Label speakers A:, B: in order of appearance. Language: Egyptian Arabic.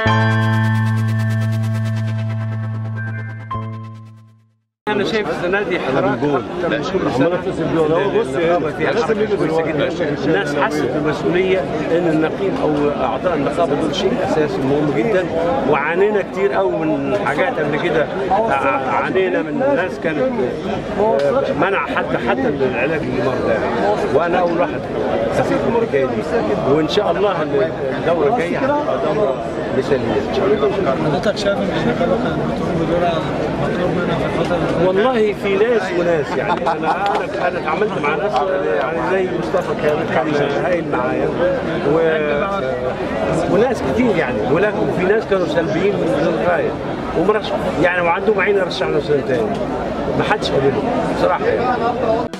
A: انا شايف السنه دي حركه اكتر من كل سنه
B: هو بص
A: النقابه فيها
B: لازم
A: حركه
B: يجي
A: كويسه جدا الناس حست بالمسؤوليه ان النقيب او اعضاء النقابه دول شيء اساسي مهم جدا وعانينا كتير قوي من حاجات قبل كده ع- عانينا من ناس كانت آه، منع حتى حتى من العلاج للمرضى يعني. وانا اول واحد خفيف من الحكايه دي وان شاء الله الدوره الجايه هتبقى دوره مثاليه ان شاء الله
C: حضرتك شايف ان النقابه كانت بتقوم بدورها مطلوب منها في الفتره اللي فاتت؟
A: والله في ناس وناس يعني انا انا انا اتعاملت مع ناس يعني زي مصطفى كان كان هايل معايا و... وناس كتير يعني ولكن في ناس كانوا سلبيين من الغايه ومرش يعني وعندهم عين يرشح له سنه تاني ما حدش قابلهم بصراحه يعني